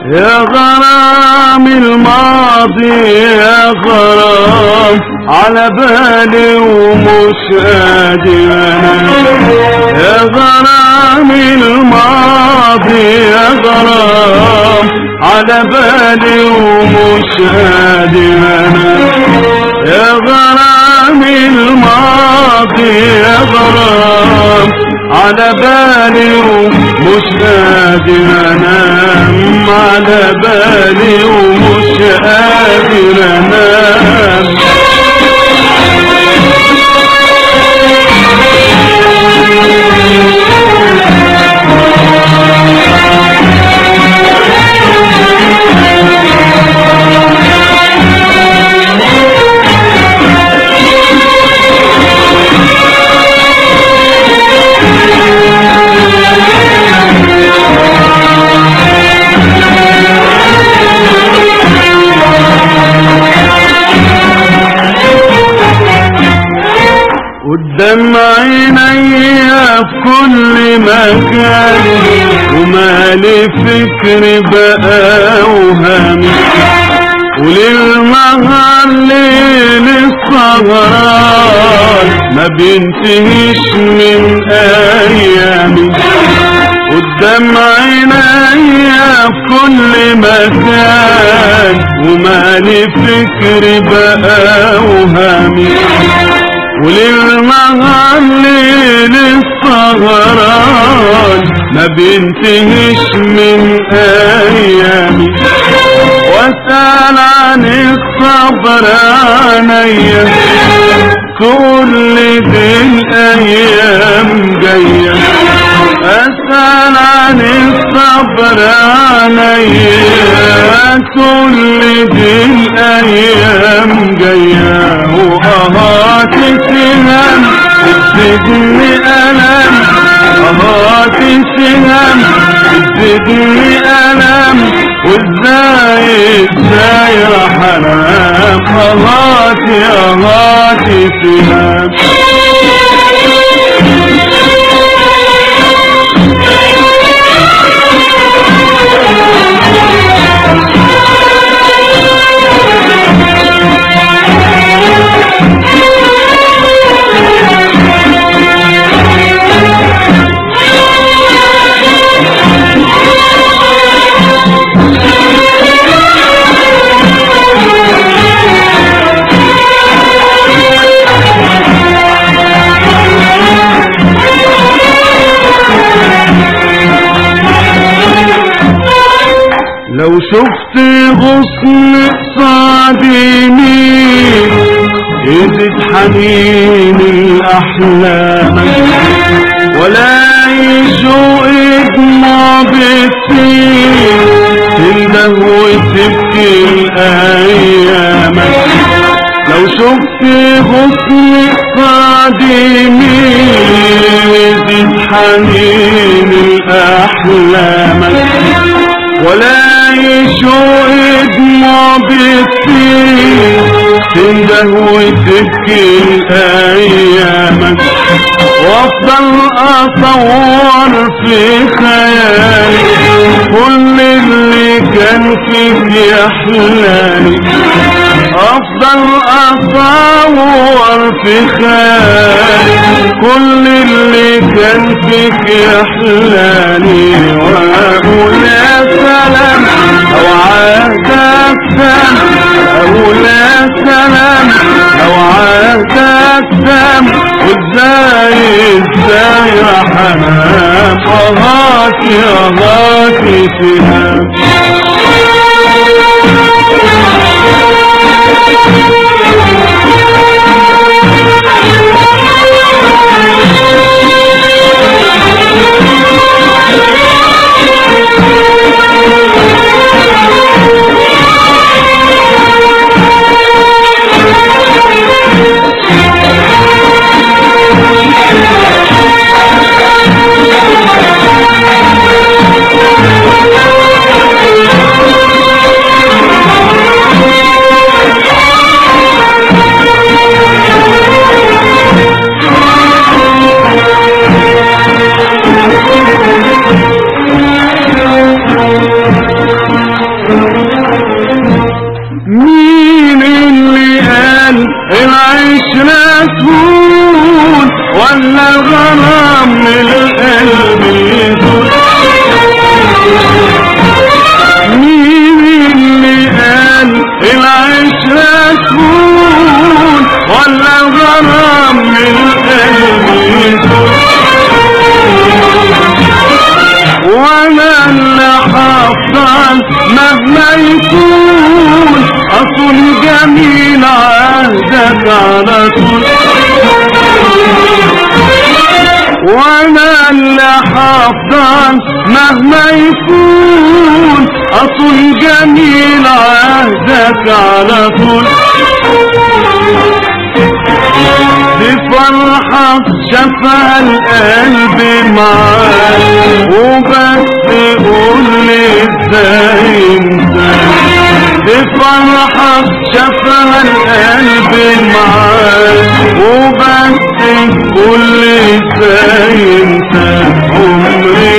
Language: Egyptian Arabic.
يا غرام الماضي يا غرام على بالي ومش قادر انام يا غرام الماضي يا غرام على بالي ومش قادر انام يا غرام الماضي يا غرام على بالي ومش قادر انام على بالي ومش قادر انام قدام عيني في كل مكان ومالي فكر بقى وهامي وللنهار ليل السهران ما بينتهيش من ايامي قدام عيني في كل مكان ومالي فكر بقى وهامي وللنهار ليل السهران ما بينتهيش من ايامي واسال عن الصبر عينيا كل دي الايام جايه اسال عن الصبر عينيا كل دي الايام جايه واهات سهام السجن الم اهات سهام السجن الم وازاي ازاي راح انام اهات اهات سهام لو شفت غصن قصاد يمين يزيد حنين الأحلام ولا يشوق دموع بتطير تنده وتبكي الأيام لو شفت غصن قصاد يمين يزيد حنين الأحلام ولا يشوق دموع بتطير تنده وتبكي ايامك وافضل اصور في خيالي كل اللي كان فيك يحلالي افضل اصور في خيالي كل اللي كان فيك يحلالي واقول يا سلام او عهدك سام اقول يا سلام لو عهدك سام وازاي ازاي راح انام اغاكي اغاكي سهام Thank you. اللي هفضل مهما يكون اصل جميل عهدك على طول وانا اللي هفضل مهما يكون اصل جميل عهدك على طول بفرحة شفى القلب معاك وبس قول لي ازاي انت بفرحة شفى القلب معاك وبس قول لي ازاي انت عمري